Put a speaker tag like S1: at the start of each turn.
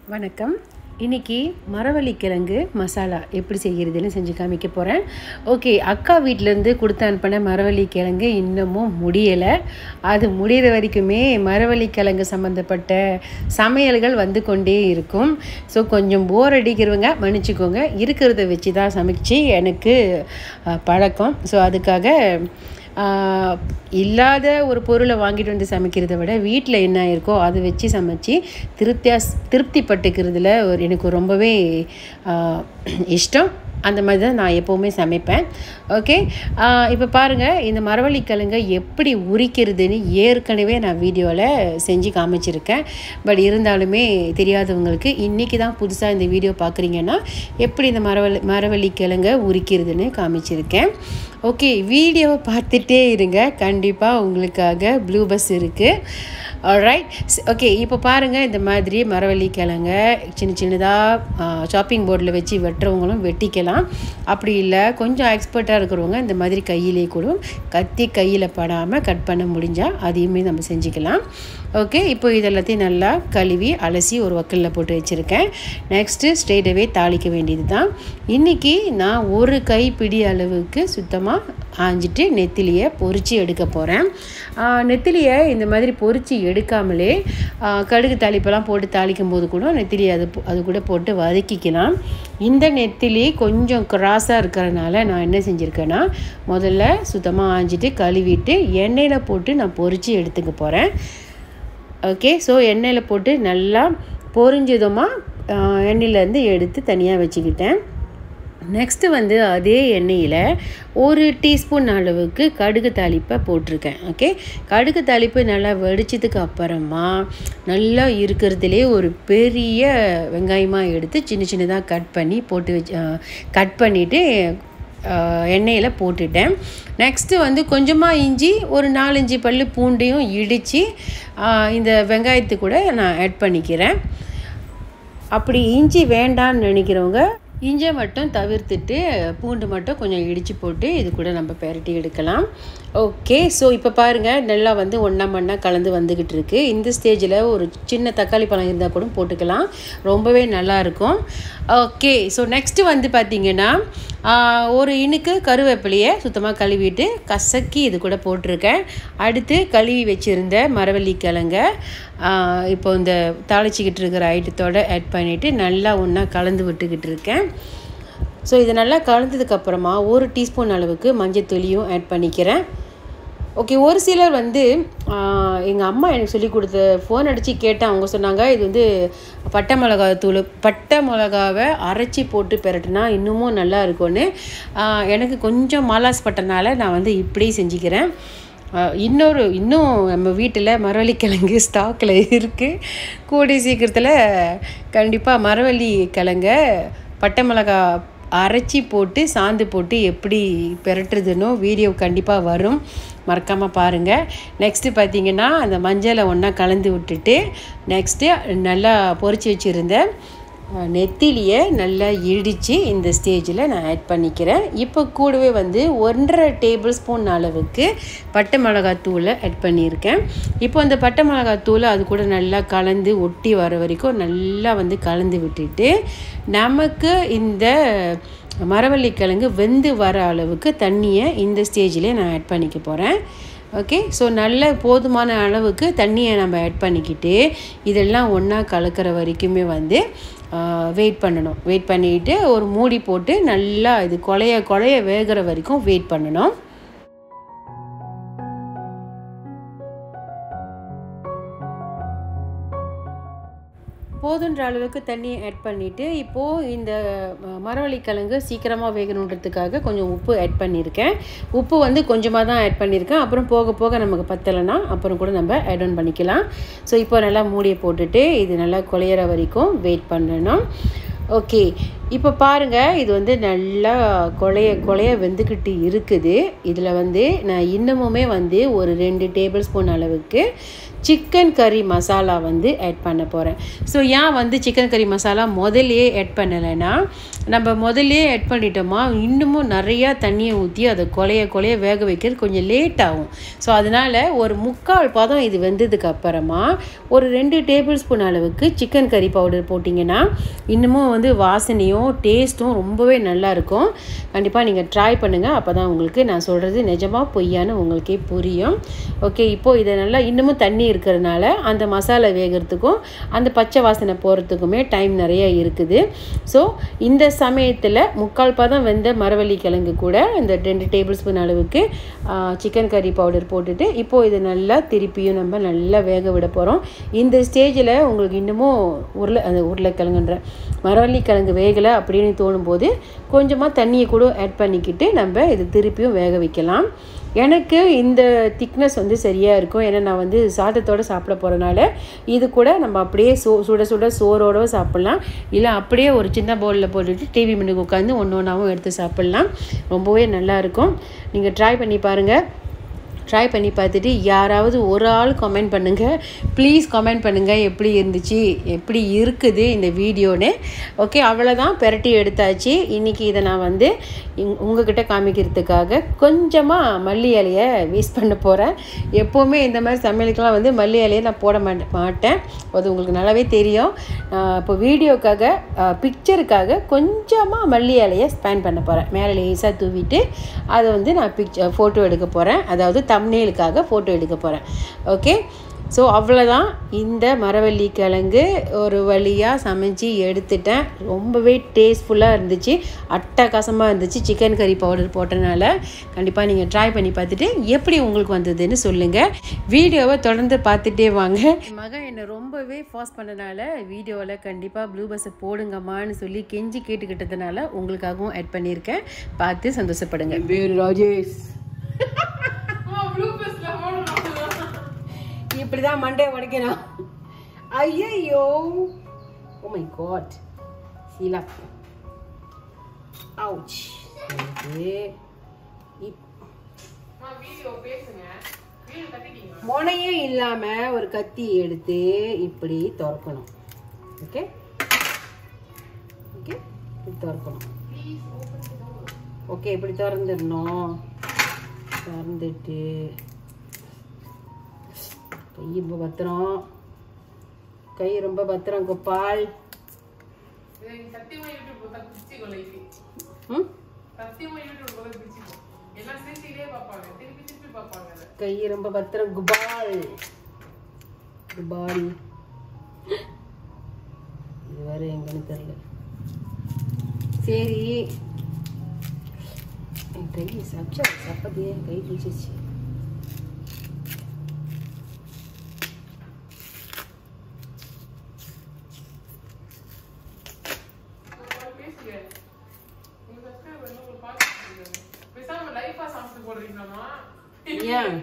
S1: வணக்கம் இன்னைக்கு மரவள்ளி கிழங்கு மசாலா எப்படி செய்கிறதுன்னு செஞ்சு காமிக்க போகிறேன் ஓகே அக்கா வீட்டிலேருந்து கொடுத்து அனுப்பின மரவள்ளி கிழங்கு இன்னமும் முடியலை அது முடிகிற வரைக்குமே மரவள்ளி கிழங்கு சம்மந்தப்பட்ட சமையல்கள் வந்து கொண்டே இருக்கும் ஸோ கொஞ்சம் போர் அடிக்கிறவங்க மன்னிச்சுக்கோங்க இருக்கிறத வச்சு தான் சமைச்சு எனக்கு அஹ், பழக்கம் ஸோ அதுக்காக ஆஹ், இல்லாத ஒரு பொருளை வாங்கிட்டு வந்து சமைக்கிறதை விட வீட்டில் என்ன இருக்கோ அதை வச்சு சமைச்சு திருப்தியா திருப்தி பட்டுக்கிறதுல ஒரு எனக்கு ரொம்பவே ஆஹ், இஷ்டம் அந்த மாதிரி தான் நான் எப்போவுமே சமைப்பேன் ஓகே இப்போ பாருங்கள் இந்த மரவள்ளி கிழங்கை எப்படி உரிக்கிறதுன்னு ஏற்கனவே நான் வீடியோவில் செஞ்சு காமிச்சிருக்கேன் பட் இருந்தாலுமே தெரியாதவங்களுக்கு இன்றைக்கி தான் புதுசாக இந்த வீடியோ பார்க்குறீங்கன்னா எப்படி இந்த மரவள்ளி மரவள்ளி கிழங்கை உரிக்கிறதுன்னு காமிச்சிருக்கேன் ஓகே வீடியோவை பார்த்துட்டே இருங்க கண்டிப்பாக உங்களுக்காக ப்ளூ பஸ் இருக்குது ரைட் ஓகே இப்போ பாருங்கள் இந்த மாதிரி மரவள்ளி கிழங்க சின்ன சின்னதாக ஷாப்பிங் போர்டில் வச்சு வெட்டுறவங்களும் வெட்டிக்கலாம் அப்படி இல்லை கொஞ்சம் எக்ஸ்பர்ட்டாக இருக்கிறவங்க இந்த மாதிரி கையிலே கூட கத்தி கையில் படாமல் கட் பண்ண முடிஞ்சால் அதையுமே நம்ம செஞ்சுக்கலாம் ஓகே இப்போ இதெல்லாத்தையும் நல்லா கழுவி அலசி ஒரு வக்கலில் போட்டு வச்சுருக்கேன் நெக்ஸ்ட்டு ஸ்ட்ரெயிட்டவே தாளிக்க வேண்டியது தான் இன்றைக்கி நான் ஒரு கைப்பிடி அளவுக்கு சுத்தமாக ஆஞ்சிட்டு நெத்திலியை பொரித்து எடுக்க போகிறேன் நெத்திலியை இந்த மாதிரி பொரித்து எடுக்காமலே ஆ, கடுகு தாளிப்பெல்லாம் போட்டு தாளிக்கும் போது கூட நெத்திலி அது போ- அது கூட போட்டு வதக்கிக்கலாம் இந்த நெத்திலி கொஞ்சம் கிராஸாக இருக்கிறனால நான் என்ன செஞ்சுருக்கேன்னா முதல்ல சுத்தமாக ஆஞ்சிட்டு கழுவிட்டு எண்ணெயில் போட்டு நான் பொரித்து எடுத்துக்க போகிறேன் ஓகே ஸோ எண்ணெயில் போட்டு நல்லா பொரிஞ்சதுமா எண்ணெயிலேருந்து எடுத்து தனியாக வச்சுக்கிட்டேன் நெக்ஸ்ட்டு வந்து அதே எண்ணெயில் ஒரு டீஸ்பூன் அளவுக்கு கடுகு தாளிப்பை போட்டிருக்கேன் ஓகே கடுகு தாளிப்பு நல்லா வெடிச்சதுக்கு அப்புறமா நல்லா இருக்கிறதுலே ஒரு பெரிய வெங்காயமாக எடுத்து சின்ன சின்னதாக கட் பண்ணி போட்டு வச்சு கட் பண்ணிவிட்டு எண்ணெயில் போட்டுட்டேன் நெக்ஸ்ட்டு வந்து கொஞ்சமாக இஞ்சி ஒரு நாலஞ்சு பல்லு பூண்டையும் இடித்து இந்த வெங்காயத்து கூட நான் ஆட் பண்ணிக்கிறேன் அப்படி இஞ்சி வேண்டான்னு நினைக்கிறவங்க இஞ்சை மட்டும் தவிர்த்துட்டு பூண்டு மட்டும் கொஞ்சம் இடித்து போட்டு இது கூட நம்ம பெரட்டி எடுக்கலாம் ஓகே ஸோ இப்போ பாருங்கள் நல்லா வந்து ஒன்றா மண்ணா கலந்து வந்துக்கிட்டு இருக்கு இந்த ஸ்டேஜில் ஒரு சின்ன தக்காளி பழம் இருந்தால் கூட போட்டுக்கலாம் ரொம்பவே நல்லாயிருக்கும் ஓகே ஸோ நெக்ஸ்ட்டு வந்து பார்த்திங்கன்னா ஆஹ், ஒரு இனுக்கு கருவேப்பிலையை சுத்தமாக கழுவிட்டு கசக்கி இது கூட போட்டிருக்கேன் அடுத்து கழுவி வச்சுருந்த மரவள்ளி கிழங்க ஆஹ், இப்போ இந்த தாளிச்சிக்கிட்டு இருக்கிற ஐட்டத்தோடு ஆட் பண்ணிவிட்டு நல்லா ஒன்றா கலந்து விட்டுக்கிட்டு இருக்கேன் ஸோ இது நல்லா கலந்ததுக்கப்புறமா ஒரு டீஸ்பூன் அளவுக்கு மஞ்சத்தூளியும் ஆட் பண்ணிக்கிறேன் ஓகே ஒரு சிலர் வந்து எங்கள் அம்மா எனக்கு சொல்லி கொடுத்த ஃபோன் அடித்து கேட்டேன் அவங்க சொன்னாங்க இது வந்து பட்டை மிளகா தூள் பட்டை மிளகாவை அரைச்சி போட்டு பெரட்டுனா இன்னமும் நல்லா இருக்கும்னு ஆஹ், எனக்கு கொஞ்சம் மாலாஸ் பட்டனால நான் வந்து இப்படி செஞ்சுக்கிறேன் ஆஹ், இன்னொரு இன்னும் நம்ம வீட்டில் மரவள்ளி கிழங்கு ஸ்டாக்கில் இருக்குது கூடிய சீக்கிரத்தில் கண்டிப்பாக மரவள்ளி கிழங்க பட்டை மிளகா அரைச்சி போட்டு சாந்து போட்டு எப்படி பெரட்டுறதுன்னு வீடியோ கண்டிப்பாக வரும் மறக்காமல் பாருங்கள் நெக்ஸ்ட்டு பார்த்தீங்கன்னா அந்த மஞ்சளை ஒன்றா கலந்து விட்டுட்டு நெக்ஸ்ட்டு நல்லா பொரிச்சு வச்சுருந்த அஹ், நெத்திலியை நல்லா இடித்து இந்த ஸ்டேஜில் நான் ஆட் பண்ணிக்கிறேன் இப்போ கூடவே வந்து ஒன்றரை டேபிள் ஸ்பூன் அளவுக்கு பட்டை மிளகாத்தூளை ஆட் பண்ணியிருக்கேன் இப்போ அந்த பட்டை மிளகாத்தூளை அது கூட நல்லா கலந்து ஒட்டி வர வரைக்கும் நல்லா வந்து கலந்து விட்டுட்டு நமக்கு இந்த மரவள்ளி கிழங்கு வெந்து வர அளவுக்கு தண்ணியை இந்த ஸ்டேஜில் நான் ஆட் பண்ணிக்க போகிறேன் ஓகே ஸோ நல்ல போதுமான அளவுக்கு தண்ணியை நம்ம ஆட் பண்ணிக்கிட்டு இதெல்லாம் ஒன்றா கலக்கிற வரைக்குமே வந்து வெயிட் பண்ணணும் வெயிட் பண்ணிட்டு ஒரு மூடி போட்டு நல்லா இது குழைய குழைய வேகிற வரைக்கும் வெயிட் பண்ணணும் போதுன்ற அளவுக்கு தண்ணியை ஆட் பண்ணிவிட்டு இப்போது இந்த ம- மரவள்ளி கிழங்கு சீக்கிரமாக வேகணுன்றதுக்காக கொஞ்சம் உப்பு ஆட் பண்ணியிருக்கேன் உப்பு வந்து கொஞ்சமாக தான் ஆட் பண்ணியிருக்கேன் அப்புறம் போக போக நமக்கு பத்தலைன்னா அப்புறம் கூட நம்ம ஆட் ஆன் பண்ணிக்கலாம் ஸோ இப்போ நல்லா மூடியை போட்டுட்டு இது நல்லா குழையிற வரைக்கும் வெயிட் பண்ணணும் ஓகே இப்போ பாருங்கள் இது வந்து நல்லா கொலைய கொலைய வெந்துக்கிட்டு இருக்குது இதில் வந்து நான் இன்னமுமே வந்து ஒரு ரெண்டு டேபிள் ஸ்பூன் அளவுக்கு சிக்கன் கறி மசாலா வந்து ஆட் பண்ண போகிறேன் ஸோ ஏன் வந்து சிக்கன் கறி மசாலா முதல்லையே ஆட் பண்ணலைன்னா நம்ம முதல்லையே ஆட் பண்ணிட்டோமா இன்னமும் நிறையா தண்ணியை ஊற்றி அதை கொலைய கொலைய வேக வைக்கிறது கொஞ்சம் லேட் ஆகும் ஸோ அதனால் ஒரு முக்கால் பதம் இது வெந்ததுக்கு அப்புறமா ஒரு ரெண்டு டேபிள் ஸ்பூன் அளவுக்கு சிக்கன் கறி பவுடர் போட்டிங்கன்னா இன்னமும் வந்து வாசனையும் டேஸ்ட்டும் ரொம்பவே நல்லாயிருக்கும் கண்டிப்பாக நீங்கள் ட்ரை பண்ணுங்கள் அப்போ தான் உங்களுக்கு நான் சொல்கிறது நிஜமாக பொய்யான்னு உங்களுக்கே புரியும் ஓகே இப்போது இதை நல்லா இன்னமும் தண்ணி இருக்கிறதுனால அந்த மசாலா வேகிறதுக்கும் அந்த பச்சை வாசனை போகிறதுக்குமே டைம் நிறைய இருக்குது ஸோ இந்த சமயத்தில் முக்கால் பதம் வெந்த மரவள்ளி கிழங்கு கூட இந்த ரெண்டு டேபிள் ஸ்பூன் அளவுக்கு சிக்கன் கறி பவுடர் போட்டுட்டு இப்போது இது நல்லா திருப்பியும் நம்ம நல்லா வேக விட போகிறோம் இந்த ஸ்டேஜில் உங்களுக்கு இன்னமும் உருளை அந்த உருளைக்கிழங்குன்ற மரவள்ளி கிழங்கு வேகலை அப்படின்னு தோணும்போது கொஞ்சமாக தண்ணியை கூட ஆட் பண்ணிக்கிட்டு நம்ம இது திருப்பியும் வேக வைக்கலாம் எனக்கு இந்த திக்னஸ் வந்து சரியாக இருக்கும் ஏன்னா நான் வந்து சாதத்தோடு சாப்பிட போகிறனால இது கூட நம்ம அப்படியே சோ சுட சுட சோறோட சாப்பிட்லாம் இல்லை அப்படியே ஒரு சின்ன பவுலில் போட்டுட்டு டிவி முன்னுக்கு உட்காந்து ஒன்று ஒன்றாவும் எடுத்து சாப்பிட்லாம் ரொம்பவே நல்லாயிருக்கும் நீங்கள் ட்ரை பண்ணி பாருங்கள் ட்ரை பண்ணி பார்த்துட்டு யாராவது ஒரு ஆள் கமெண்ட் பண்ணுங்கள் ப்ளீஸ் கமெண்ட் பண்ணுங்கள் எப்படி இருந்துச்சு எப்படி இருக்குது இந்த வீடியோன்னு ஓகே அவ்வளோதான் பெரட்டி எடுத்தாச்சு இன்றைக்கி இதை நான் வந்து இங் உங்ககிட்ட காமிக்கிறதுக்காக கொஞ்சமாக மல்லி இலையை வேஸ்ட் பண்ண போகிறேன் எப்போவுமே இந்த மாதிரி சமையலுக்கெல்லாம் வந்து மல்லி இலையை நான் போட மாட்டேன் மாட்டேன் அது உங்களுக்கு நல்லாவே தெரியும் இப்போ வீடியோக்காக பிக்சருக்காக கொஞ்சமாக மல்லி இலையை ஸ்பேன் பண்ண போகிறேன் மேலே லேசாக தூவிட்டு அதை வந்து நான் பிக்சர் ஃபோட்டோ எடுக்க போகிறேன் அதாவது தம்னேலுக்காக ஃபோட்டோ எடுக்க போகிறேன் ஓகே ஸோ அவ்வளோதான் இந்த மரவள்ளி கிழங்கு ஒரு வழியாக சமைச்சு எடுத்துட்டேன் ரொம்பவே டேஸ்ட்ஃபுல்லாக இருந்துச்சு அட்டகாசமாக இருந்துச்சு சிக்கன் கறி பவுடர் போட்டனால கண்டிப்பாக நீங்கள் ட்ரை பண்ணி பார்த்துட்டு எப்படி உங்களுக்கு வந்ததுன்னு சொல்லுங்கள் வீடியோவை தொடர்ந்து பார்த்துட்டே வாங்க மகன் என்னை ரொம்பவே ஃபாஸ்ட் பண்ணனால வீடியோவில் கண்டிப்பாக ப்ளூ பஸ்ஸை போடுங்கம்மான்னு சொல்லி கெஞ்சி கேட்டுக்கிட்டதுனால உங்களுக்காகவும் ஆட் பண்ணியிருக்கேன் பார்த்து சந்தோஷப்படுங்க பேர் ராஜேஷ் இப்படிதான் மண்டே உடைக்கணும் ஐயோ oh my god Sheela ouch முனையே இல்லாம ஒரு கத்தி எடுத்து இப்படி திறக்கணும் ஓகே ஓகே இப்படி திறக்கணும் ஓகே இப்படி திறந்துடணும் திறந்துட்டு கை ரொம்ப பத்திரம் கை ரொம்ப பத்திரம் கோபால் ம்? கை ரொம்ப பத்திரம் குபால் குபால் இது வேற எங்கன்னு தெரியல சரி என் கை சப்ஜா சப்பத்தியே கை பிடிச்சிச்சு ஏன்